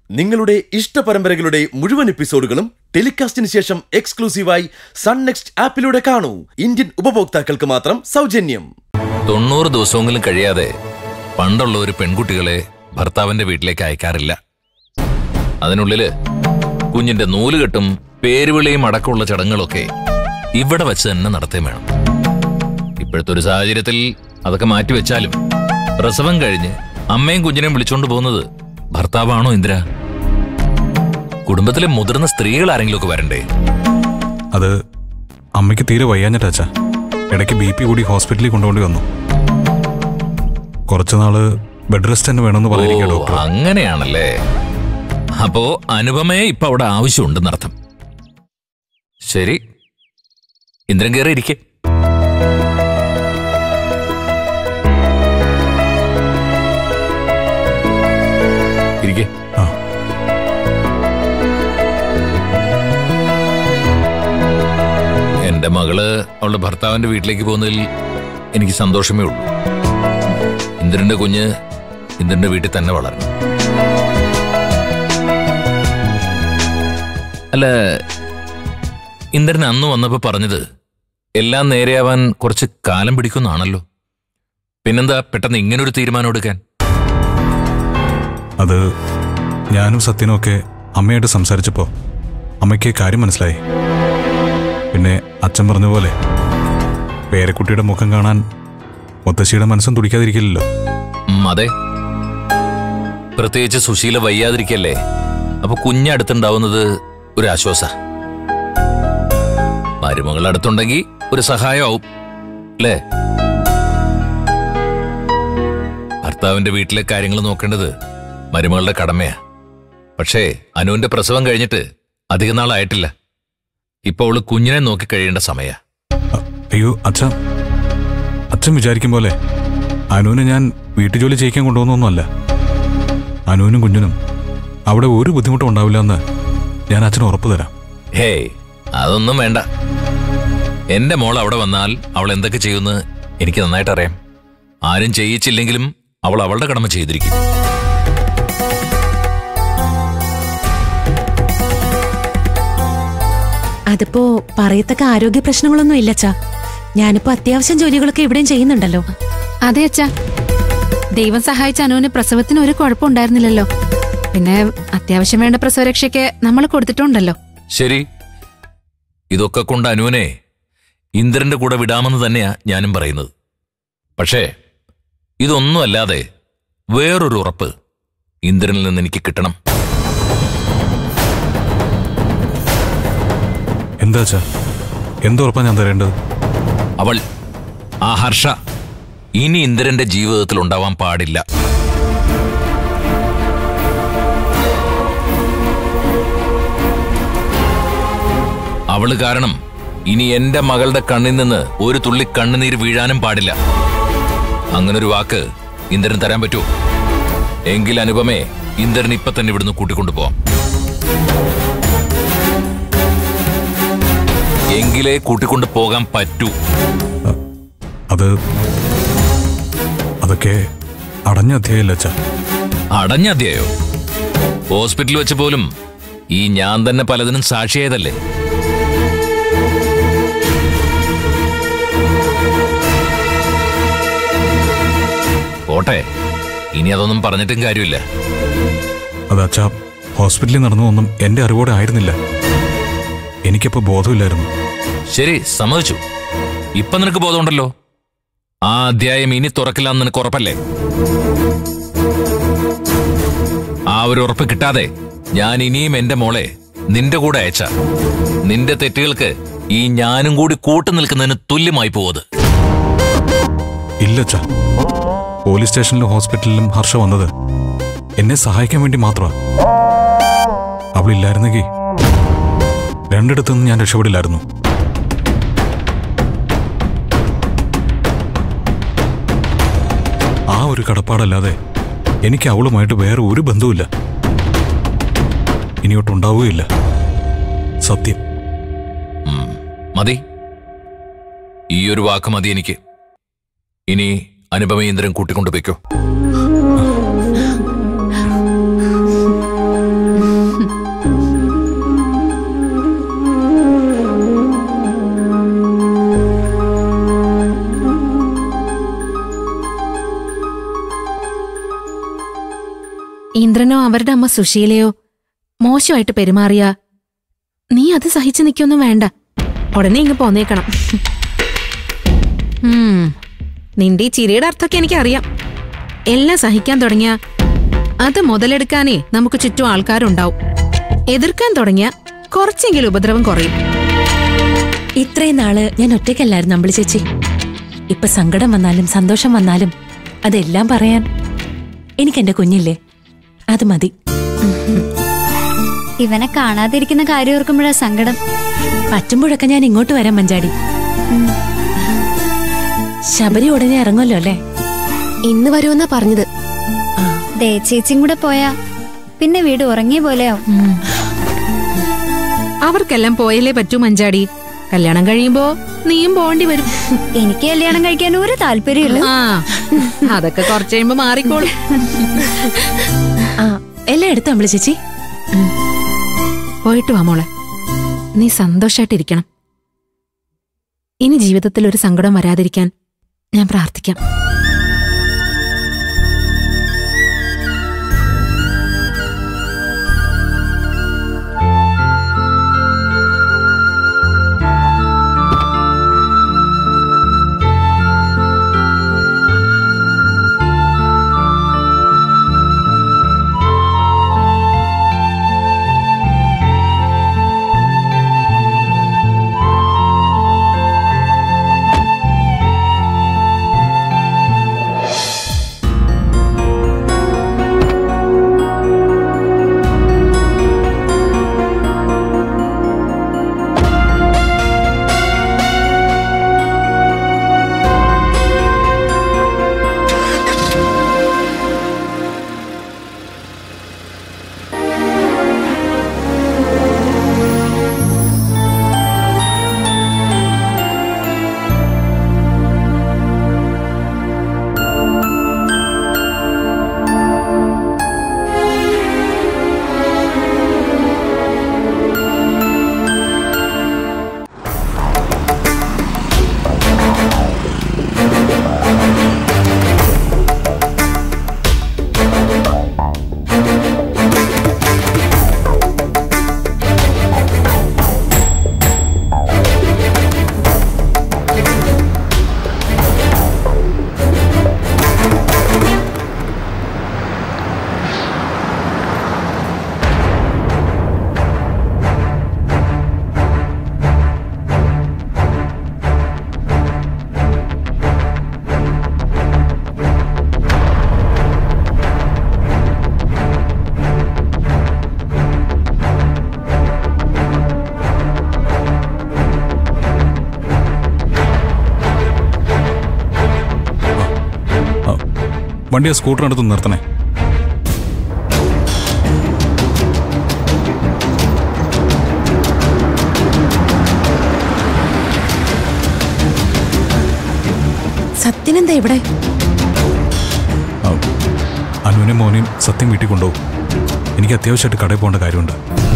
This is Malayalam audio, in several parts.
നിങ്ങളുടെ ഇഷ്ട പരമ്പരകളുടെ മുഴുവൻ എപ്പിസോഡുകളും ടെലികാസ്റ്റിന് ശേഷം എക്സ്ക്ലൂസീവായി സൺ നെക്സ്റ്റ് ആപ്പിലൂടെ കാണൂ ഇന്ത്യൻ ഉപഭോക്താക്കൾക്ക് മാത്രം സൗജന്യം തൊണ്ണൂറ് ദിവസമെങ്കിലും കഴിയാതെ പണ്ടുള്ള ഒരു പെൺകുട്ടികളെ ഭർത്താവിന്റെ വീട്ടിലേക്ക് അയക്കാറില്ല അതിനുള്ളില് കുഞ്ഞിന്റെ നൂലുകെട്ടും പേരുവിളിയും അടക്കമുള്ള ചടങ്ങുകളൊക്കെ ഇവിടെ വെച്ച് തന്നെ നടത്തേ വേണം ഇപ്പോഴത്തെ ഒരു സാഹചര്യത്തിൽ അതൊക്കെ മാറ്റിവെച്ചാലും പ്രസവം കഴിഞ്ഞ് അമ്മയും കുഞ്ഞിനെയും വിളിച്ചോണ്ട് പോകുന്നത് ഭർത്താവാണോ ഇന്ദിര കുടുംബത്തിലെ മുതിർന്ന സ്ത്രീകൾ ആരെങ്കിലും ഒക്കെ വരണ്ടേ അത് അമ്മയ്ക്ക് തീരെ വയ്യാഞ്ഞിട്ടാച്ചാ ഇടയ്ക്ക് ബി പി കൂടി ഹോസ്പിറ്റലിൽ കൊണ്ടുപോണ്ടി വന്നു കുറച്ചുനാള് ബെഡ് റെസ്റ്റ് തന്നെ വേണമെന്ന് പറഞ്ഞിരിക്കുക ഓ, ഡോക്ടർ അങ്ങനെയാണല്ലേ അപ്പോ അനുപമയെ ഇപ്പൊ അവിടെ ആവശ്യമുണ്ടെന്നർത്ഥം ശരി ഇന്ദ്രൻ കയറി ഇരിക്കെ ഇരിക്കെ ആ എന്റെ മകള് അവളുടെ ഭർത്താവിന്റെ വീട്ടിലേക്ക് പോകുന്നതിൽ എനിക്ക് സന്തോഷമേ ഉള്ളൂ ഇന്ദ്രന്റെ കുഞ്ഞ് ഇന്ദ്രന്റെ വീട്ടിൽ തന്നെ വളരണം അല്ല ഇന്ദ്രൻ അന്ന് വന്നപ്പോ പറഞ്ഞത് എല്ലാം നേരെയാവാൻ കുറച്ച് കാലം പിടിക്കുന്നാണല്ലോ പിന്നെന്താ പെട്ടെന്ന് ഇങ്ങനൊരു തീരുമാനം എടുക്കാൻ അത് ഞാനും സത്യനും ഒക്കെ അമ്മയായിട്ട് സംസാരിച്ചപ്പോ അമ്മയ്ക്ക് കാര്യം മനസ്സിലായി പിന്നെ അച്ഛൻ പറഞ്ഞ പോലെ പേരക്കുട്ടിയുടെ മുഖം കാണാൻ മുത്തശ്ശിയുടെ മനസ്സും തുടിക്കാതിരിക്കില്ലല്ലോ ഉം, അതെ പ്രത്യേകിച്ച് സുശീല വയ്യാതിരിക്കല്ലേ അപ്പൊ കുഞ്ഞടുത്തുണ്ടാവുന്നത് ഒരു ആശ്വാസ മരുമകൾ അടുത്തുണ്ടെങ്കിൽ ഒരു സഹായമാവും അല്ലേ ഭർത്താവിന്റെ വീട്ടിലെ കാര്യങ്ങൾ നോക്കേണ്ടത് മരുമകളുടെ കടമയാ പക്ഷേ അനുവിന്റെ പ്രസവം കഴിഞ്ഞിട്ട് അധിക നാളായിട്ടില്ല ഇപ്പൊ അവള് കുഞ്ഞിനെ നോക്കി കഴിയേണ്ട സമയ അ- അയ്യോ അച്ഛ അച്ഛൻ വിചാരിക്കും പോലെ അനുവിനെ ഞാൻ വീട്ടുജോലി ചെയ്യിക്കാൻ കൊണ്ടുപോകുന്നൊന്നുമല്ല അനുവിനും കുഞ്ഞിനും അവിടെ ഒരു ബുദ്ധിമുട്ടും ഉണ്ടാവില്ല എന്ന് ഞാൻ അച്ഛന് ഉറപ്പ് തരാം ഹേയ് അതൊന്നും വേണ്ട എന്റെ മോൾ അവിടെ വന്നാൽ അവൾ എന്തൊക്കെ ചെയ്യുമെന്ന് എനിക്ക് നന്നായിട്ട് അറിയാം ആരും ചെയ്യിച്ചില്ലെങ്കിലും അവൾ അവളുടെ കടമ ചെയ്തിരിക്കും അതിപ്പോ പറയത്തക്ക ആരോഗ്യ പ്രശ്നങ്ങളൊന്നും ഇല്ലച്ചാ ഞാനിപ്പോ അത്യാവശ്യം ജോലികളൊക്കെ ഇവിടെയും ചെയ്യുന്നുണ്ടല്ലോ അതെ അച്ഛാ ദൈവം സഹായിച്ച അനുവിന് പ്രസവത്തിന് ഒരു കുഴപ്പമുണ്ടായിരുന്നില്ലല്ലോ പിന്നെ അത്യാവശ്യം വേണ്ട പ്രസവരക്ഷയ്ക്ക് നമ്മൾ കൊടുത്തിട്ടുണ്ടല്ലോ ശരി ഇതൊക്കെ കൊണ്ട് അനുവിനെ ഇന്ദ്രന്റെ കൂടെ വിടാമെന്ന് തന്നെയാ ഞാനും പറയുന്നത് പക്ഷേ ഇതൊന്നും അല്ലാതെ വേറൊരു ഉറപ്പ് ഇന്ദ്രനിൽ നിന്ന് എനിക്ക് കിട്ടണം എന്താ അച്ഛാ എന്തുറപ്പാ ഞാൻ തരേണ്ടത് അവൾ ആ ഹർഷ ഇനി ഇന്ദ്രന്റെ ജീവിതത്തിൽ ഉണ്ടാവാൻ പാടില്ല അവള് കാരണം ഇനി എന്റെ മകളുടെ കണ്ണിൽ നിന്ന് ഒരു തുള്ളി കണ്ണുനീര് വീഴാനും പാടില്ല അങ്ങനൊരു വാക്ക് ഇന്ദ്രൻ തരാൻ പറ്റുമോ എങ്കിൽ അനുപമേ ഇന്ദ്രൻ ഇപ്പൊ തന്നെ ഇവിടുന്ന് കൂട്ടിക്കൊണ്ടുപോവാം എങ്കിലേ കൂട്ടിക്കൊണ്ടു പോകാൻ പറ്റൂ അത് അതൊക്കെ അടഞ്ഞ അധ്യായല്ല അച്ഛാ അടഞ്ഞ അധ്യായോ ഹോസ്പിറ്റലിൽ വെച്ച് പോലും ഈ ഞാൻ തന്നെ പലതിനും സാക്ഷിയായതല്ലേ പോട്ടെ ഇനി അതൊന്നും പറഞ്ഞിട്ടും കാര്യമില്ല അത് അച്ഛാ ഹോസ്പിറ്റലിൽ നടന്നതൊന്നും എന്റെ അറിവോടെ ആയിരുന്നില്ല എനിക്കപ്പോ ബോധമില്ലായിരുന്നു ശരി സമ്മതിച്ചു ഇപ്പൊ നിനക്ക് ബോധമുണ്ടല്ലോ ആ അധ്യായം ഇനി തുറക്കില്ല എന്ന് നിനക്ക് ഉറപ്പല്ലേ ആ ഒരു ഉറപ്പ് കിട്ടാതെ ഞാൻ ഇനിയും എന്റെ മോളെ നിന്റെ കൂടെ അയച്ച നിന്റെ തെറ്റുകൾക്ക് ഈ ഞാനും കൂടി കൂട്ടു നിൽക്കുന്നതിന് തുല്യമായി പോവത് ഇല്ല അച്ഛാ പോലീസ് സ്റ്റേഷനിലും ഹോസ്പിറ്റലിലും ഹർഷ വന്നത് എന്നെ സഹായിക്കാൻ വേണ്ടി മാത്രമാ അവളില്ലായിരുന്നെങ്കിൽ രണ്ടിടത്തുനിന്ന് ഞാൻ രക്ഷപ്പെടില്ലായിരുന്നു ആ ഒരു കടപ്പാടല്ലാതെ എനിക്ക് അവളുമായിട്ട് വേറെ ഒരു ബന്ധവുമില്ല ഇനിയൊട്ടുണ്ടാവുകയില്ല സത്യം ഉം, മതി ഈ ഒരു വാക്ക് മതി എനിക്ക് ഇനി അനുപമേന്ദ്രൻ കൂട്ടിക്കൊണ്ടു വെക്കോ ചന്ദ്രനോ അവരുടെ അമ്മ സുശീലയോ മോശമായിട്ട് പെരുമാറിയ നീ അത് സഹിച്ചു നിൽക്കൊന്നും വേണ്ട ഉടനെ ഇങ്ങ് പോന്നേക്കണം ഉം, നിന്റെ ഈ ചിരിയുടെ അർത്ഥമൊക്കെ എനിക്കറിയാം എല്ലാം സഹിക്കാൻ തുടങ്ങിയ അത് മുതലെടുക്കാനേ നമുക്ക് ചുറ്റും ആൾക്കാരുണ്ടാവും എതിർക്കാൻ തുടങ്ങിയ കുറച്ചെങ്കിലും ഉപദ്രവം കുറയും ഇത്രയും നാള് ഞാൻ ഒറ്റയ്ക്കല്ലായിരുന്നു അമ്പിളി ചേച്ചി ഇപ്പൊ സങ്കടം വന്നാലും സന്തോഷം വന്നാലും അതെല്ലാം പറയാൻ എനിക്ക് എന്റെ കുഞ്ഞില്ലേ അത് മതി ഇവനെ കാണാതിരിക്കുന്ന കാര്യം ഓർക്കുമ്പോഴാ സങ്കടം പറ്റുമ്പോഴൊക്കെ ഞാൻ ഇങ്ങോട്ട് വരാം മഞ്ചാടി ശബരി ഉടനെ ഇറങ്ങുമല്ലോ അല്ലേ ഇന്ന് വരുമെന്നാ പറഞ്ഞത് ദേ ചേച്ചിയും കൂടെ പോയാ പിന്നെ വീട് ഉറങ്ങിയ പോലെയാവും അവർക്കെല്ലാം പോയല്ലേ പറ്റൂ മഞ്ചാടി കല്യാണം കഴിയുമ്പോ നീയും പോണ്ടി വരും എനിക്ക് കല്യാണം കഴിക്കാൻ ഒരു താല്പര്യമില്ല ആ അതൊക്കെ കുറച്ച് കഴിയുമ്പോ മാറിക്കോളും ആ എല്ലാം എടുത്തോ അമ്പിളി ചേച്ചി പോയിട്ട് വാ മോളെ നീ സന്തോഷായിട്ടിരിക്കണം ഇനി ജീവിതത്തിൽ ഒരു സങ്കടം വരാതിരിക്കാൻ ഞാൻ പ്രാർത്ഥിക്കാം ആ, വണ്ടി ആ സ്കൂട്ടറിനടുത്ത് നിർത്തണേ സത്യനെന്താ ഇവിടെ ആ, അനുവിനെ മോനെയും സത്യം വീട്ടിൽ കൊണ്ടുപോകും എനിക്ക് അത്യാവശ്യമായിട്ട് കടയിൽ പോകേണ്ട കാര്യമുണ്ട്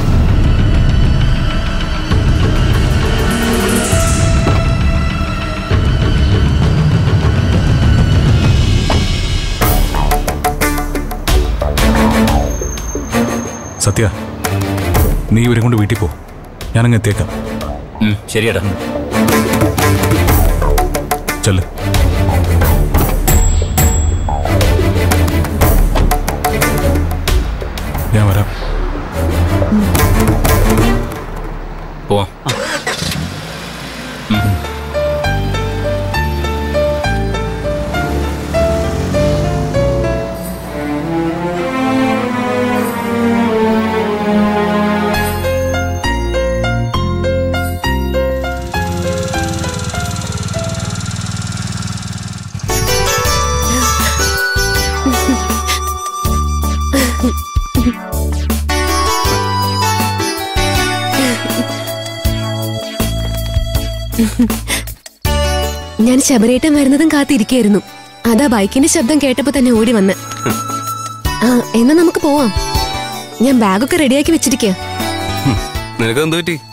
സത്യ നീ ഇവരെ കൊണ്ട് വീട്ടിൽ പോ ഞാനങ്ങ് എത്തിയേക്കാം ഉം, ശരിയെടാ ചെല്ല് ഞാൻ വരാം പോവാം ഞാൻ ശബരേട്ടൻ വരുന്നതും കാത്തിരിക്കായിരുന്നു അതാ ബൈക്കിന്റെ ശബ്ദം കേട്ടപ്പോ തന്നെ ഓടി വന്ന് ആ എന്നാ നമുക്ക് പോവാം ഞാൻ ബാഗൊക്കെ റെഡിയാക്കി വെച്ചിരിക്കുക നിനക്കെന്ത് പറ്റി